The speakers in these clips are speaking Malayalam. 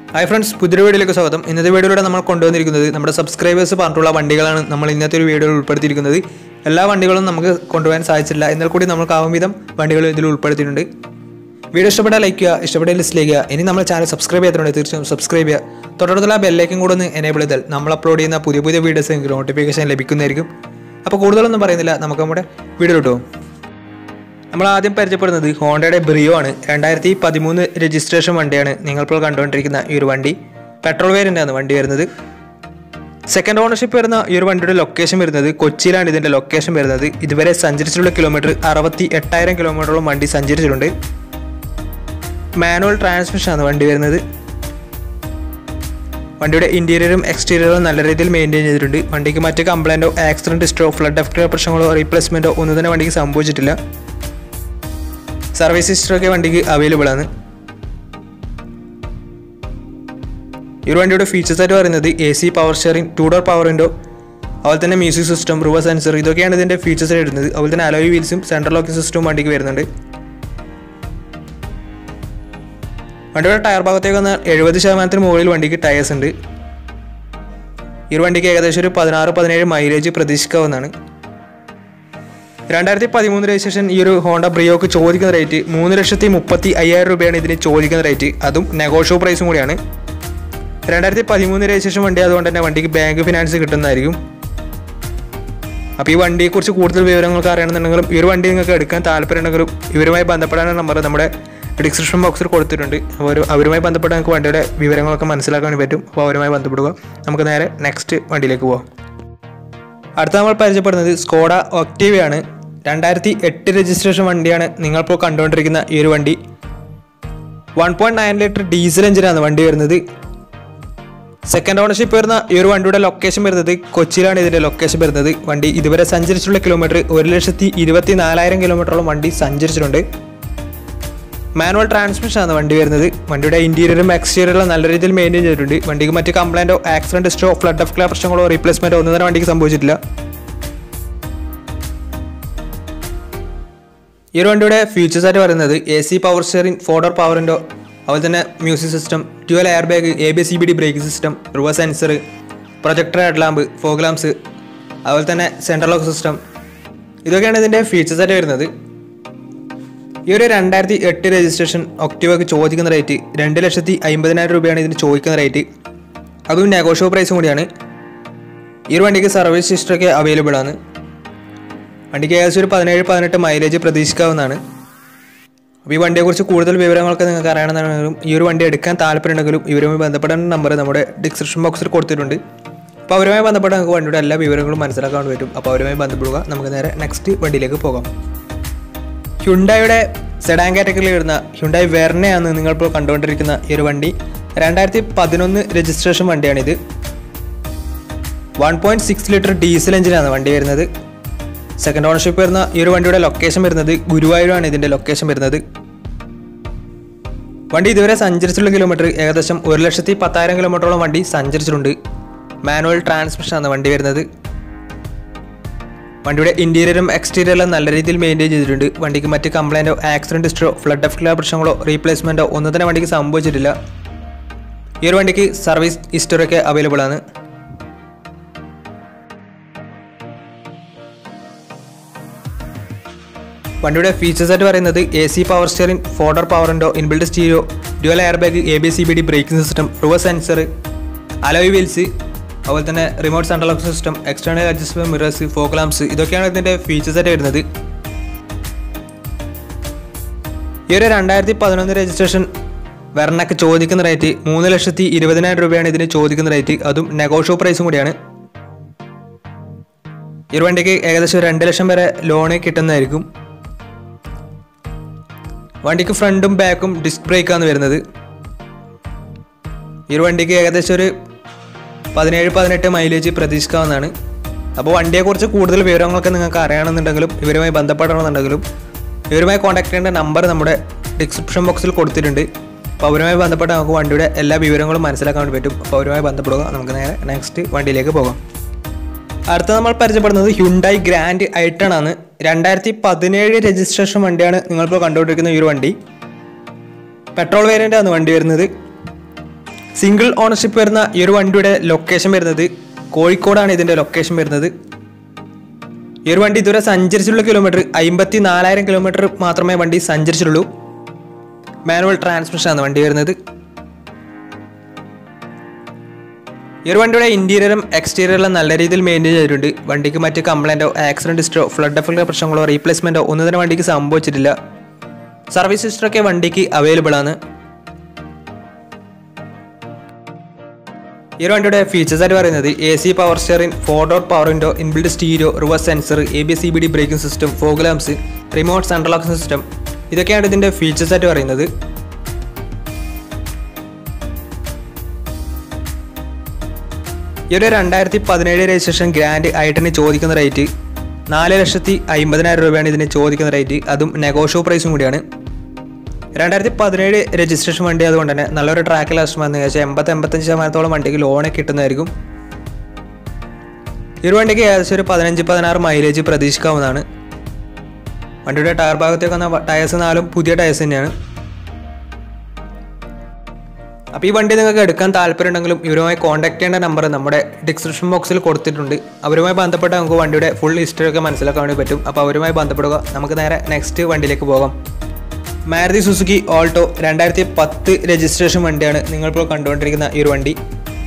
ഹായ് ഫ്രണ്ട്സ് പുതിയൊരു വീഡിയോയിലേക്ക് സ്വാഗതം ഇന്നത്തെ വീഡിയോയിലൂടെ നമ്മൾ കൊണ്ടുവന്നിരിക്കുന്നത് നമ്മുടെ സബ്സ്ക്രൈബേഴ്സ് പറഞ്ഞിട്ടുള്ള വണ്ടികളാണ് നമ്മൾ ഇന്നത്തെ ഒരു വീഡിയോയിൽ ഉൾപ്പെടുത്തിയിരിക്കുന്നത് എല്ലാ വണ്ടികളും നമുക്ക് കൊണ്ടുപോകാൻ സാധിച്ചില്ല എന്നാൽ കൂടി നമുക്ക് ആവും വിധം വണ്ടികൾ ഇതിൽ ഉൾപ്പെടുത്തിയിട്ടുണ്ട് വീഡിയോ ഇഷ്ടപ്പെട്ടാൽ ലൈക്ക് ചെയ്യുക ഇഷ്ടപ്പെട്ടാൽ ലിസ്റ്റിലേക്ക് ചെയ്യുക ഇനി നമ്മൾ ചാനൽ സബ്സ്ക്രൈബ് ചെയ്യാത്തതുകൊണ്ട് തീർച്ചയായും സബ്സ്ക്രൈബ് ചെയ്യുക തൊട്ടടുത്തുള്ള ബെല്ലേക്കും കൂടെ ഒന്ന് എനേബിൾ ചെയ്താൽ നമ്മൾ അപ്ലോഡ് ചെയ്യുന്ന പുതിയ പുതിയ വീഡിയോസ് നിങ്ങൾക്ക് നോട്ടിഫിക്കേഷൻ ലഭിക്കുന്നതായിരിക്കും അപ്പോൾ കൂടുതലൊന്നും പറയുന്നില്ല നമുക്ക് നമ്മുടെ വീഡിയോ കിട്ടുമോ നമ്മൾ ആദ്യം പരിചയപ്പെടുന്നത് ഹോണ്ടയുടെ ബ്രിയോ ആണ് രണ്ടായിരത്തി പതിമൂന്ന് രജിസ്ട്രേഷൻ വണ്ടിയാണ് നിങ്ങളിപ്പോൾ കണ്ടുകൊണ്ടിരിക്കുന്ന ഈ ഒരു വണ്ടി പെട്രോൾ വേരിയൻ്റാണ് വണ്ടി വരുന്നത് സെക്കൻഡ് ഓണർഷിപ്പ് വരുന്ന ഈ ഒരു വണ്ടിയുടെ ലൊക്കേഷൻ വരുന്നത് കൊച്ചിയിലാണ് ഇതിൻ്റെ ലൊക്കേഷൻ വരുന്നത് ഇതുവരെ സഞ്ചരിച്ചിട്ടുള്ള കിലോമീറ്റർ അറുപത്തി എട്ടായിരം കിലോമീറ്ററോളം വണ്ടി സഞ്ചരിച്ചിട്ടുണ്ട് മാനുവൽ ട്രാൻസ്മിഷനാണ് വണ്ടി വരുന്നത് വണ്ടിയുടെ ഇന്റീരിയറും എക്സ്റ്റീരിയറും നല്ല രീതിയിൽ മെയിൻറ്റെയിൻ ചെയ്തിട്ടുണ്ട് വണ്ടിക്ക് മറ്റ് കംപ്ലൈൻറ്റോ ആക്സിഡൻറ്റ് ഹിസ്റ്ററോ ഫ്ലഡ് എഫക്റ്റോ പ്രശ്നങ്ങളോ റീപ്ലേസ്മെൻറ്റോ ഒന്നും തന്നെ വണ്ടിക്ക് സംഭവിച്ചിട്ടില്ല സർവീസ് ഹിസ്റ്ററൊക്കെ വണ്ടിക്ക് അവൈലബിൾ ആണ് ഈ ഒരു വണ്ടിയുടെ ഫീച്ചേഴ്സ് ആയിട്ട് പറയുന്നത് A C power sharing two door power window അതുപോലെ തന്നെ മ്യൂസിക് സിസ്റ്റം റിവേഴ്സ് സെൻസർ ഇതൊക്കെയാണ് ഇതിൻ്റെ ഫീച്ചേഴ്സ് ആയിട്ട് വരുന്നത് അതുപോലെ തന്നെ അലോയ് വീൽസും സെൻട്രൽ ലോക്കിംഗ് സിസ്റ്റവും വണ്ടിക്ക് വരുന്നുണ്ട് വണ്ടിയുടെ ടയർ ഭാഗത്തേക്ക് വന്നാൽ എഴുപത് ശതമാനത്തിന് മുകളിൽ വണ്ടിക്ക് ടയേഴ്സ് ഉണ്ട് ഈ ഒരു വണ്ടിക്ക് ഏകദേശം ഒരു പതിനാറ് പതിനേഴ് മൈലേജ് പ്രതീക്ഷിക്കാവുന്നതാണ് രണ്ടായിരത്തി പതിമൂന്ന് രജിസ്ട്രേഷൻ ഈ ഒരു ഹോണ്ട ബ്രിയോക്ക് ചോദിക്കുന്ന റേറ്റ് മൂന്ന് ലക്ഷത്തി മുപ്പത്തി അയ്യായിരം രൂപയാണ് ഇതിന് ചോദിക്കുന്ന റേറ്റ് അതും നെഗോഷ്യോ പ്രൈസും കൂടിയാണ് രണ്ടായിരത്തി പതിമൂന്ന് രജിസ്ട്രേഷൻ വണ്ടി അതുകൊണ്ട് തന്നെ വണ്ടിക്ക് ബാങ്ക് ഫിനാൻസ് കിട്ടുന്നതായിരിക്കും അപ്പോൾ ഈ വണ്ടിയെക്കുറിച്ച് കൂടുതൽ വിവരങ്ങൾക്ക് അറിയണമെന്നുണ്ടെങ്കിലും ഈ ഒരു വണ്ടി നിങ്ങൾക്ക് എടുക്കാൻ താല്പര്യമുണ്ടെങ്കിലും ഇവരുമായി ബന്ധപ്പെടാനുള്ള നമ്പർ നമ്മുടെ ഡിസ്ക്രിപ്ഷൻ ബോക്സിൽ കൊടുത്തിട്ടുണ്ട് അപ്പോൾ ഒരു അവരുമായി ബന്ധപ്പെട്ട് നമുക്ക് വണ്ടിയുടെ വിവരങ്ങളൊക്കെ മനസ്സിലാക്കാൻ പറ്റും അപ്പോൾ അവരുമായി ബന്ധപ്പെടുക നമുക്ക് നേരെ നെക്സ്റ്റ് വണ്ടിയിലേക്ക് പോവാം അടുത്ത നമ്മൾ പരിചയപ്പെടുന്നത് സ്കോഡ ഒക്ടീവയാണ് രണ്ടായിരത്തി എട്ട് രജിസ്ട്രേഷൻ വണ്ടിയാണ് നിങ്ങളിപ്പോൾ കണ്ടുകൊണ്ടിരിക്കുന്ന ഈ ഒരു വണ്ടി one point nine litre diesel എഞ്ചിനാണ് വണ്ടി വരുന്നത് സെക്കൻഡ് ഓണർഷിപ്പ് വരുന്ന ഈ ഒരു വണ്ടിയുടെ ലൊക്കേഷൻ വരുന്നത് കൊച്ചിയിലാണ് ഇതിൻ്റെ ലൊക്കേഷൻ വരുന്നത് വണ്ടി ഇതുവരെ സഞ്ചരിച്ചിട്ടുള്ള കിലോമീറ്റർ ഒരു ലക്ഷത്തി ഇരുപത്തി നാലായിരം കിലോമീറ്ററോളം വണ്ടി സഞ്ചരിച്ചിട്ടുണ്ട് മാനുവൽ ട്രാൻസ്മിഷനാണ് വണ്ടി വരുന്നത് വണ്ടിയുടെ ഇന്റീരിയറും എക്സ്റ്റീരിയറും നല്ല രീതിയിൽ മെയിൻറ്റെയിൻ ചെയ്തിട്ടുണ്ട് വണ്ടിക്ക് മറ്റ് കംപ്ലൈൻറ്റോ ആക്സിഡൻറ്റ് ഹിസ്റ്ററോ ഫ്ലഡ് ഓഫ് പ്രശ്നങ്ങളോ റീപ്ലേസ്മെൻറ്റോ ഒന്നും തന്നെ വണ്ടിക്ക് സംഭവിച്ചിട്ടില്ല ഈ ഒരു വണ്ടിയുടെ ഫീച്ചേഴ്സ് ആയിട്ട് പറയുന്നത് A C power steering four door പവറിൻ്റെ അതുപോലെ തന്നെ music system dual air bag A B C B D brake system reverse sensor projector head lamp fog lamps അതുപോലെ തന്നെ സെൻട്രൽ ലോക്ക് സിസ്റ്റം ഇതൊക്കെയാണ് ഇതിൻ്റെ ഫീച്ചേഴ്സ് ആയിട്ട് വരുന്നത് ഈ ഒരു രണ്ടായിരത്തി എട്ട് രജിസ്ട്രേഷൻ ഒക്ടീവക്ക് ചോദിക്കുന്ന റേറ്റ് രണ്ട് ലക്ഷത്തി അമ്പതിനായിരം രൂപയാണ് ഇതിന് ചോദിക്കുന്ന റേറ്റ് അതും നെഗോഷ്യോ പ്രൈസും കൂടിയാണ് ഈ ഒരു വണ്ടിക്ക് സർവീസ് ഹിസ്റ്ററൊക്കെ അവൈലബിൾ ആണ് വണ്ടിക്ക് ഏകദേശം ഒരു പതിനേഴ് പതിനെട്ട് മൈലേജ് പ്രതീക്ഷിക്കാവുന്നതാണ് അപ്പോൾ ഈ വണ്ടിയെക്കുറിച്ച് കൂടുതൽ വിവരങ്ങളൊക്കെ നിങ്ങൾക്ക് അറിയണമെന്നുണ്ടെങ്കിലും ഈ ഒരു വണ്ടി എടുക്കാൻ താല്പര്യമുണ്ടെങ്കിലും ഇവരുമായി ബന്ധപ്പെടാൻ നമ്പർ നമ്മുടെ ഡിസ്ക്രിപ്ഷൻ ബോക്സിൽ കൊടുത്തിട്ടുണ്ട് അപ്പോൾ അവരുമായി ബന്ധപ്പെട്ട് നമുക്ക് വണ്ടിയുടെ എല്ലാ വിവരങ്ങളും മനസ്സിലാക്കാൻ പറ്റും അപ്പോൾ അവരുമായി ബന്ധപ്പെടുക നമുക്ക് നേരെ നെക്സ്റ്റ് വണ്ടിയിലേക്ക് പോകാം ഹ്യുണ്ടായുടെ സെഡാൻ കാറ്റഗറിയിൽ വരുന്ന ഹ്യുണ്ടായി വെർണയാണ് നിങ്ങളിപ്പോൾ കണ്ടുകൊണ്ടിരിക്കുന്ന ഈ ഒരു വണ്ടി രണ്ടായിരത്തി പതിനൊന്ന് രജിസ്ട്രേഷൻ വണ്ടിയാണിത് one point six litre diesel എഞ്ചിനാണ് വണ്ടി വരുന്നത് സെക്കൻഡ് ഓണർഷിപ്പ് വരുന്ന ഈ ഒരു വണ്ടിയുടെ ലൊക്കേഷൻ വരുന്നത് ഗുരുവായൂരാണ് ഇതിൻ്റെ ലൊക്കേഷൻ വരുന്നത് വണ്ടി ഇതുവരെ സഞ്ചരിച്ചിട്ടുള്ള കിലോമീറ്റർ ഏകദേശം ഒരു ലക്ഷത്തി പത്തായിരം കിലോമീറ്ററോളം വണ്ടി സഞ്ചരിച്ചിട്ടുണ്ട് മാനുവൽ ട്രാൻസ്മിഷനാണ് വണ്ടി വരുന്നത് വണ്ടിയുടെ ഇന്റീരിയറും എക്സ്റ്റീരിയറും നല്ല രീതിയിൽ മെയിൻറ്റെയിൻ ചെയ്തിട്ടുണ്ട് വണ്ടിക്ക് മറ്റ് കംപ്ലൈൻറ്റോ ആക്സിഡൻറ്റ് ഹിസ്റ്ററോ ഫ്ലഡ് ഓഫ് പ്രശ്നങ്ങളോ റീപ്ലേസ്മെൻറ്റോ ഒന്നും തന്നെ വണ്ടിക്ക് സംഭവിച്ചിട്ടില്ല ഈ ഒരു വണ്ടിക്ക് സർവീസ് ഹിസ്റ്ററൊക്കെ അവൈലബിൾ ആണ് വണ്ടിയുടെ ഫീച്ചേഴ്സ് ആയിട്ട് പറയുന്നത് A C power steering four door power window inbuilt stereo dual air bag A B C B D braking system reverse sensor alloy wheels അതുപോലെ തന്നെ remote central lock system external adjustment mirrors fog lamps ഇതൊക്കെയാണ് ഇതിൻ്റെ ഫീച്ചേഴ്സ് ആയിട്ട് വരുന്നത് ഈ ഒരു രണ്ടായിരത്തി പതിനൊന്ന് രജിസ്ട്രേഷൻ വെർണക്ക് ചോദിക്കുന്ന റേറ്റ് മൂന്ന് ലക്ഷത്തി ഇരുപതിനായിരം രൂപയാണ് ഇതിന് ചോദിക്കുന്ന റേറ്റ് അതും നെഗോഷ്യോ പ്രൈസും കൂടിയാണ് ഈ ഒരു വണ്ടിക്ക് ഏകദേശം രണ്ട് ലക്ഷം വരെ ലോണ് കിട്ടുന്നതായിരിക്കും വണ്ടിക്ക് ഫ്രണ്ടും ബാക്കും ഡിസ്ക് ബ്രേക്കാണ് വരുന്നത് ഈ ഒരു വണ്ടിക്ക് ഏകദേശം ഒരു പതിനേഴ് പതിനെട്ട് മൈലേജ് പ്രതീക്ഷിക്കാവുന്നതാണ് അപ്പോൾ വണ്ടിയെക്കുറിച്ച് കൂടുതൽ വിവരങ്ങളൊക്കെ നിങ്ങൾക്ക് അറിയണമെന്നുണ്ടെങ്കിലും ഇവരുമായി ബന്ധപ്പെടണമെന്നുണ്ടെങ്കിലും ഇവരുമായി കോൺടാക്ട് ചെയ്യേണ്ട നമ്പർ നമ്മുടെ ഡിസ്ക്രിപ്ഷൻ ബോക്സിൽ കൊടുത്തിട്ടുണ്ട് അപ്പോൾ അവരുമായി ബന്ധപ്പെട്ട് നമുക്ക് വണ്ടിയുടെ എല്ലാ വിവരങ്ങളും മനസ്സിലാക്കാൻ വേണ്ടി പറ്റും അപ്പോൾ അവരുമായി ബന്ധപ്പെടുക നമുക്ക് നേരെ നെക്സ്റ്റ് വണ്ടിയിലേക്ക് പോകാം അടുത്ത നമ്മൾ പരിചയപ്പെടുന്നത് ഹ്യുണ്ടായി ഗ്രാൻഡ് ഐട്ടൺ ആണ് രണ്ടായിരത്തി പതിനേഴ് രജിസ്ട്രേഷൻ വണ്ടിയാണ് നിങ്ങളിപ്പോൾ കണ്ടുകൊണ്ടിരിക്കുന്ന ഈ ഒരു വണ്ടി പെട്രോൾ വേരിയൻ്റ് ആണ് വണ്ടി വരുന്നത് സിംഗിൾ ഓണർഷിപ്പ് വരുന്ന ഈ ഒരു വണ്ടിയുടെ ലൊക്കേഷൻ വരുന്നത് കോഴിക്കോടാണ് ഇതിൻ്റെ ലൊക്കേഷൻ വരുന്നത് ഈ ഒരു വണ്ടി ഇതുവരെ സഞ്ചരിച്ചിട്ടുള്ള കിലോമീറ്റർ അമ്പത്തി നാലായിരം കിലോമീറ്റർ മാത്രമേ വണ്ടി സഞ്ചരിച്ചിട്ടുള്ളൂ മാനുവൽ ട്രാൻസ്മിഷനാണ് വണ്ടി വരുന്നത് ഈ ഒരു വണ്ടിയുടെ ഇന്റീരിയറും എക്സ്റ്റീരിയറും നല്ല രീതിയിൽ മെയിൻറ്റെയിൻ ചെയ്തിട്ടുണ്ട് വണ്ടിക്ക് മറ്റ് കംപ്ലൈൻറ്റോ ആക്സിഡന്റ് ഹിസ്റ്ററോ ഫ്ലഡ് എഫക്റ്റ് പ്രശ്നങ്ങളോ റീപ്ലേസ്മെൻറ്റോ ഒന്നും തന്നെ വണ്ടിക്ക് സംഭവിച്ചിട്ടില്ല സർവീസ് ഹിസ്റ്ററൊക്കെ വണ്ടിക്ക് അവൈലബിൾ ആണ് ഈ ഒരു വണ്ടിയുടെ ഫീച്ചേഴ്സ് ആയിട്ട് പറയുന്നത് A C power steering four door power window inbuilt stereo reverse sensor A B C B D braking system fog lamps remote central lock system ഇതൊക്കെയാണ് ഇതിൻ്റെ ഫീച്ചേഴ്സ് ആയിട്ട് പറയുന്നത് ഈ ഒരു രണ്ടായിരത്തി പതിനേഴ് രജിസ്ട്രേഷൻ ഗ്രാൻഡ് ഐട്ടന് ചോദിക്കുന്ന റേറ്റ് നാല് ലക്ഷത്തി അമ്പതിനായിരം രൂപയാണ് ഇതിന് ചോദിക്കുന്ന റേറ്റ് അതും നെഗോഷ്യോ പ്രൈസും കൂടിയാണ് രണ്ടായിരത്തി പതിനേഴ് രജിസ്ട്രേഷൻ വണ്ടി അതുകൊണ്ട് തന്നെ നല്ലൊരു ട്രാക്ക് ലാസ്റ്റ് വന്നു ഏകദേശം എൺപത്തി എൺപത്തഞ്ച് ശതമാനത്തോളം വണ്ടിക്ക് ലോണൊക്കെ കിട്ടുന്നതായിരിക്കും ഈ ഒരു വണ്ടിക്ക് ഏകദേശം ഒരു പതിനഞ്ച് പതിനാറ് മൈലേജ് പ്രതീക്ഷിക്കാവുന്നതാണ് വണ്ടിയുടെ ടയർ ഭാഗത്തേക്ക് വന്ന ടയേഴ്സ് നാലും പുതിയ ടയേഴ്സ് തന്നെയാണ് അപ്പോൾ ഈ വണ്ടി നിങ്ങൾക്ക് എടുക്കാൻ താല്പര്യമുണ്ടെങ്കിലും ഇവരുമായി കോൺടാക്ട് ചെയ്യേണ്ട നമ്പർ നമ്മുടെ ഡിസ്ക്രിപ്ഷൻ ബോക്സിൽ കൊടുത്തിട്ടുണ്ട് അവരുമായി ബന്ധപ്പെട്ട് നമുക്ക് വണ്ടിയുടെ ഫുൾ ഹിസ്റ്ററി ഒക്കെ മനസ്സിലാക്കാൻ വേണ്ടി പറ്റും അപ്പോൾ അവരുമായി ബന്ധപ്പെടുക നമുക്ക് നേരെ നെക്സ്റ്റ് വണ്ടിയിലേക്ക് പോകാം മാരുതി സുസുക്കി ഓൾട്ടോ രണ്ടായിരത്തി പത്ത് രജിസ്ട്രേഷൻ വണ്ടിയാണ് നിങ്ങളിപ്പോൾ കണ്ടുകൊണ്ടിരിക്കുന്ന ഈ ഒരു വണ്ടി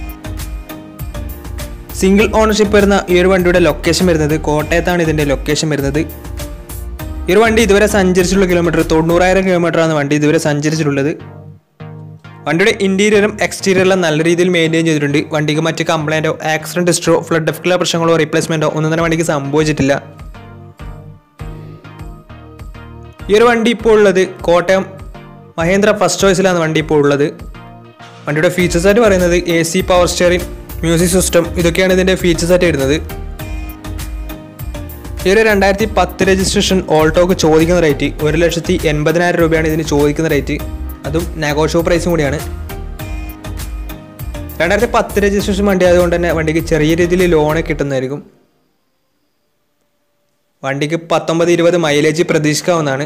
സിംഗിൾ ഓണർഷിപ്പ് വരുന്ന ഈ ഒരു വണ്ടിയുടെ ലൊക്കേഷൻ വരുന്നത് കോട്ടയത്താണ് ഇതിൻ്റെ ലൊക്കേഷൻ വരുന്നത് ഈ ഒരു വണ്ടി ഇതുവരെ സഞ്ചരിച്ചിട്ടുള്ള കിലോമീറ്റർ തൊണ്ണൂറായിരം കിലോമീറ്ററാണ് വണ്ടി ഇതുവരെ സഞ്ചരിച്ചിട്ടുള്ളത് വണ്ടിയുടെ ഇന്റീരിയറും എക്സ്റ്റീരിയറും നല്ല രീതിയിൽ മെയിൻറ്റെയിൻ ചെയ്തിട്ടുണ്ട് വണ്ടിക്ക് മറ്റ് കംപ്ലൈൻറ്റോ ആക്സിഡന്റ് ഹിസ്റ്ററോ ഫ്ലഡ് എഫക്റ്റുള്ള പ്രശ്നങ്ങളോ റീപ്ലേസ്മെൻറ്റോ ഒന്നും തന്നെ വണ്ടിക്ക് സംഭവിച്ചിട്ടില്ല ഈ ഒരു വണ്ടി ഇപ്പോൾ ഉള്ളത് കോട്ടയം മഹേന്ദ്ര ഫസ്റ്റ് ചോയ്സിലാണ് വണ്ടി ഇപ്പോൾ ഉള്ളത് വണ്ടിയുടെ ഫീച്ചേഴ്സ് ആയിട്ട് പറയുന്നത് A C power steering music system ഇതൊക്കെയാണ് ഇതിൻ്റെ ഫീച്ചേഴ്സ് ആയിട്ട് വരുന്നത് ഈ ഒരു രണ്ടായിരത്തി പത്ത് രജിസ്ട്രേഷൻ ഓൾട്ടോക്ക് ചോദിക്കുന്ന റേറ്റ് ഒരു ലക്ഷത്തി എൺപതിനായിരം രൂപയാണ് ഇതിന് ചോദിക്കുന്ന റേറ്റ് അതും നെഗോഷ്യോ പ്രൈസും കൂടിയാണ് രണ്ടായിരത്തി പത്ത് രജിസ്ട്രേഷൻ വണ്ടി ആയതുകൊണ്ട് തന്നെ വണ്ടിക്ക് ചെറിയ രീതിയിൽ ലോണ് കിട്ടുന്നതായിരിക്കും വണ്ടിക്ക് പത്തൊമ്പത് ഇരുപത് മൈലേജ് പ്രതീക്ഷിക്കാവുന്നതാണ്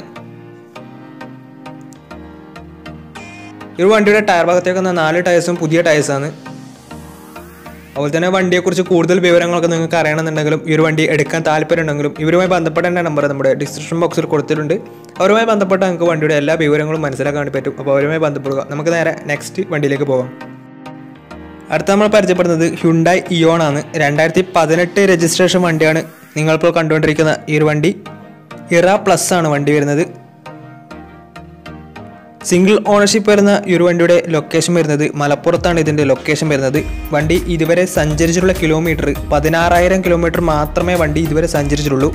ഈ ഒരു വണ്ടിയുടെ ടയർ ഭാഗത്തേക്ക് വന്ന നാല് ടയേഴ്സും പുതിയ ടയേഴ്സാണ് അതുപോലെ തന്നെ വണ്ടിയെക്കുറിച്ച് കൂടുതൽ വിവരങ്ങളൊക്കെ നിങ്ങൾക്ക് അറിയണമെന്നുണ്ടെങ്കിലും ഈ ഒരു വണ്ടി എടുക്കാൻ താല്പര്യമുണ്ടെങ്കിലും ഇവരുമായി ബന്ധപ്പെടേണ്ട നമ്പർ നമ്മുടെ ഡിസ്ക്രിപ്ഷൻ ബോക്സിൽ കൊടുത്തിട്ടുണ്ട് അവരുമായി ബന്ധപ്പെട്ട നിങ്ങൾക്ക് വണ്ടിയുടെ എല്ലാ വിവരങ്ങളും മനസ്സിലാക്കാൻ വേണ്ടി പറ്റും അപ്പോൾ അവരുമായി ബന്ധപ്പെടുക നമുക്ക് നേരെ നെക്സ്റ്റ് വണ്ടിയിലേക്ക് പോകാം അടുത്ത നമ്മൾ പരിചയപ്പെടുന്നത് ഹ്യുണ്ടായി ഇയോൺ ആണ് രണ്ടായിരത്തി പതിനെട്ട് രജിസ്ട്രേഷൻ വണ്ടിയാണ് നിങ്ങളിപ്പോൾ കണ്ടുകൊണ്ടിരിക്കുന്ന ഈ ഒരു വണ്ടി ഇറ പ്ലസ് ആണ് വണ്ടി വരുന്നത് സിംഗിൾ ഓണർഷിപ്പ് വരുന്ന ഈ ഒരു വണ്ടിയുടെ ലൊക്കേഷൻ വരുന്നത് മലപ്പുറത്താണ് ഇതിൻ്റെ ലൊക്കേഷൻ വരുന്നത് വണ്ടി ഇതുവരെ സഞ്ചരിച്ചിട്ടുള്ള കിലോമീറ്റർ പതിനാറായിരം കിലോമീറ്റർ മാത്രമേ വണ്ടി ഇതുവരെ സഞ്ചരിച്ചിട്ടുള്ളൂ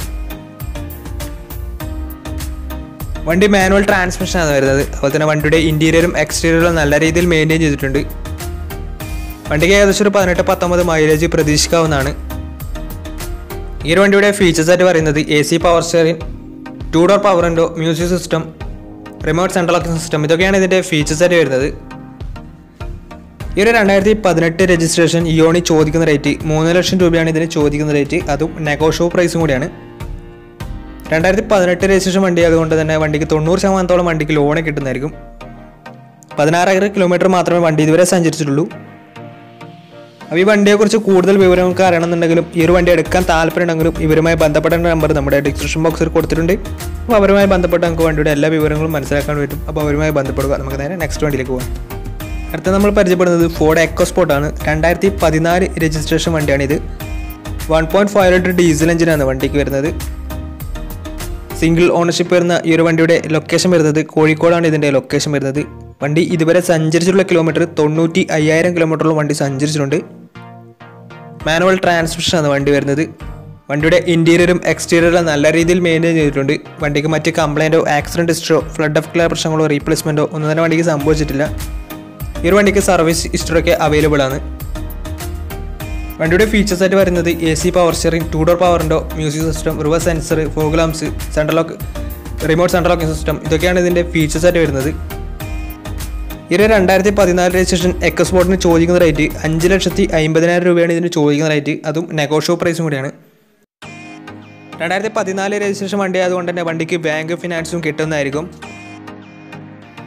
വണ്ടി മാനുവൽ ട്രാൻസ്മിഷനാണ് വരുന്നത് അതുപോലെ തന്നെ വണ്ടിയുടെ ഇൻറ്റീരിയറും എക്സ്റ്റീരിയറും നല്ല രീതിയിൽ മെയിൻറ്റെയിൻ ചെയ്തിട്ടുണ്ട് വണ്ടിക്ക് ഏകദേശം ഒരു പതിനെട്ട് പത്തൊമ്പത് മൈലേജ് പ്രതീക്ഷിക്കാവുന്നതാണ് ഈ ഒരു വണ്ടിയുടെ ഫീച്ചേഴ്സ് ആയിട്ട് പറയുന്നത് A C power steering two door power window music system remote central locking system ഇതൊക്കെയാണ് ഇതിൻ്റെ ഫീച്ചേഴ്സ് ആയിട്ട് വരുന്നത് ഈ ഒരു രണ്ടായിരത്തി പതിനെട്ട് രജിസ്ട്രേഷൻ ഇയോണി ചോദിക്കുന്ന റേറ്റ് മൂന്ന് ലക്ഷം രൂപയാണ് ഇതിന് ചോദിക്കുന്ന റേറ്റ് അതും നെഗോഷോ പ്രൈസും കൂടിയാണ് രണ്ടായിരത്തി പതിനെട്ട് രജിസ്ട്രേഷൻ വണ്ടി ആയതുകൊണ്ട് തന്നെ വണ്ടിക്ക് തൊണ്ണൂറ് ശതമാനത്തോളം വണ്ടിക്ക് ലോണ് കിട്ടുന്നതായിരിക്കും പതിനാറായിരം കിലോമീറ്റർ മാത്രമേ വണ്ടി ഇതുവരെ സഞ്ചരിച്ചിട്ടുള്ളൂ അപ്പോൾ ഈ വണ്ടിയെക്കുറിച്ച് കൂടുതൽ വിവരങ്ങൾക്ക് അറിയണമെന്നുണ്ടെങ്കിലും ഈ ഒരു വണ്ടി എടുക്കാൻ താല്പര്യമുണ്ടെങ്കിലും ഇവരുമായി ബന്ധപ്പെടേണ്ട നമ്പർ നമ്മുടെ ഡിസ്ക്രിപ്ഷൻ ബോക്സിൽ കൊടുത്തിട്ടുണ്ട് അപ്പോൾ അവരുമായി ബന്ധപ്പെട്ട് നമുക്ക് വണ്ടിയുടെ എല്ലാ വിവരങ്ങളും മനസ്സിലാക്കാൻ പറ്റും അപ്പോൾ അവരുമായി ബന്ധപ്പെടുക നമുക്ക് നേരെ നെക്സ്റ്റ് വണ്ടിയിലേക്ക് പോകാം അടുത്ത നമ്മൾ പരിചയപ്പെടുന്നത് ഫോർഡ് എക്കോസ്പോർട്ട് ആണ് രണ്ടായിരത്തി പതിനാല് രജിസ്ട്രേഷൻ വണ്ടിയാണിത് one point five litre diesel എഞ്ചിനാണ് വണ്ടിക്ക് വരുന്നത് സിംഗിൾ ഓണർഷിപ്പ് വരുന്ന ഈ ഒരു വണ്ടിയുടെ ലൊക്കേഷൻ വരുന്നത് കോഴിക്കോടാണ് ഇതിൻ്റെ ലൊക്കേഷൻ വരുന്നത് വണ്ടി ഇതുവരെ സഞ്ചരിച്ചിട്ടുള്ള കിലോമീറ്റർ തൊണ്ണൂറ്റി അയ്യായിരം കിലോമീറ്ററോളം വണ്ടി സഞ്ചരിച്ചിട്ടുണ്ട് മാനുവൽ ട്രാൻസ്മിഷനാണ് വണ്ടി വരുന്നത് വണ്ടിയുടെ ഇൻറ്റീരിയറും എക്സ്റ്റീരിയറും നല്ല രീതിയിൽ മെയിൻറ്റെയിൻ ചെയ്തിട്ടുണ്ട് വണ്ടിക്ക് മറ്റ് കംപ്ലൈൻറ്റോ ആക്സിഡൻറ്റ് ഹിസ്റ്ററോ ഫ്ലഡ് ഓഫ് ക്ലിയർ പ്രശ്നങ്ങളോ റീപ്ലേസ്മെൻറ്റോ ഒന്നും തന്നെ വണ്ടിക്ക് സംഭവിച്ചിട്ടില്ല ഈ ഒരു വണ്ടിക്ക് സർവീസ് ഹിസ്റ്ററൊക്കെ അവൈലബിൾ ആണ് വണ്ടിയുടെ ഫീച്ചേഴ്സ് ആയിട്ട് വരുന്നത് A C power steering two door പവറിൻ്റെ music system reverse sensor fog lamps central lock remote central locking system ഇതൊക്കെയാണ് ഇതിൻ്റെ ഫീച്ചേഴ്സ് ആയിട്ട് വരുന്നത് ഈ ഒരു രണ്ടായിരത്തി പതിനാല് രജിസ്ട്രേഷൻ എക്കസ്പോർട്ടിന് ചോദിക്കുന്ന റേറ്റ് അഞ്ച് ലക്ഷത്തി അമ്പതിനായിരം രൂപയാണ് ഇതിന് ചോദിക്കുന്ന റേറ്റ് അതും നെഗോഷ്യോ പ്രൈസും കൂടിയാണ് രണ്ടായിരത്തി പതിനാല് രജിസ്ട്രേഷൻ വണ്ടി ആയതുകൊണ്ട് തന്നെ വണ്ടിക്ക് ബാങ്ക് ഫിനാൻസും കിട്ടുന്നതായിരിക്കും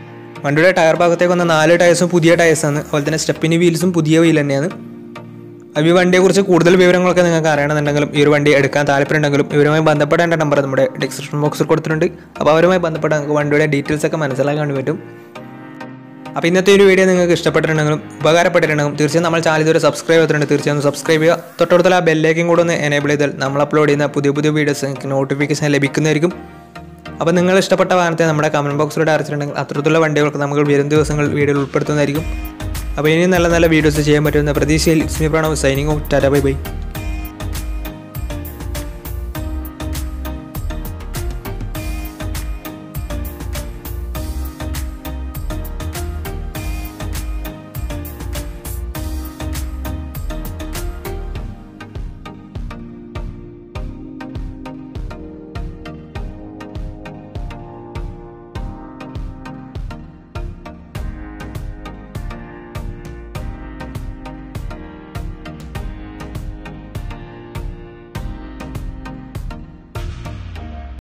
വണ്ടിയുടെ ടയർ ഭാഗത്തേക്ക് വന്ന നാല് ടയേഴ്സും പുതിയ ടയേഴ്സാണ് അതുപോലെ തന്നെ സ്റ്റെപ്പിന് വീൽസും പുതിയ വീൽ തന്നെയാണ് അപ്പോൾ ഈ വണ്ടിയെക്കുറിച്ച് കൂടുതൽ വിവരങ്ങളൊക്കെ നിങ്ങൾക്ക് അറിയണമെന്നുണ്ടെങ്കിലും ഈ ഒരു വണ്ടി എടുക്കാൻ താല്പര്യമുണ്ടെങ്കിലും ഇവരുമായി ബന്ധപ്പെടേണ്ട നമ്പർ നമ്മുടെ ഡിസ്ക്രിപ്ഷൻ ബോക്സിൽ കൊടുത്തിട്ടുണ്ട് അപ്പോൾ അവരുമായി ബന്ധപ്പെട്ട് നിങ്ങൾക്ക് വണ്ടിയുടെ ഡീറ്റെയിൽസ് ഒക്കെ മനസ്സിലാക്കാൻ വേണ്ടി പറ്റും അപ്പോൾ ഇന്നത്തെ ഒരു വീഡിയോ നിങ്ങൾക്ക് ഇഷ്ടപ്പെട്ടിട്ടുണ്ടെങ്കിലും ഉപകാരപ്പെട്ടിട്ടുണ്ടെങ്കിലും തീർച്ചയായും നമ്മൾ ചാനൽ ഇതുവരെ സബ്സ്ക്രൈബ് ചെയ്തിട്ടുണ്ട് തീർച്ചയായും സബ്സ്ക്രൈബ് ചെയ്യുക തൊട്ടടുത്തുള്ള ആ ബെല്ലേക്കും കൂടെ ഒന്ന് എനേബിൾ ചെയ്താൽ നമ്മൾ അപ്ലോഡ് ചെയ്യുന്ന പുതിയ പുതിയ വീഡിയോസ് നിങ്ങൾക്ക് നോട്ടിഫിക്കേഷൻ ലഭിക്കുന്നതായിരിക്കും അപ്പോൾ നിങ്ങൾ ഇഷ്ടപ്പെട്ട വാഹനത്തെ നമ്മുടെ കമൻറ്റ് ബോക്സിലൂടെ അടച്ചിട്ടുണ്ടെങ്കിൽ അത്തരത്തിലുള്ള വണ്ടികൾക്ക് നമുക്ക് വരും ദിവസങ്ങൾ വീഡിയോയിൽ ഉൾപ്പെടുത്തുന്നതായിരിക്കും അപ്പോൾ ഇനിയും നല്ല നല്ല വീഡിയോസ് ചെയ്യാൻ പറ്റുന്ന പ്രതീക്ഷയിൽ സ്മി Pranav signing off tata bye by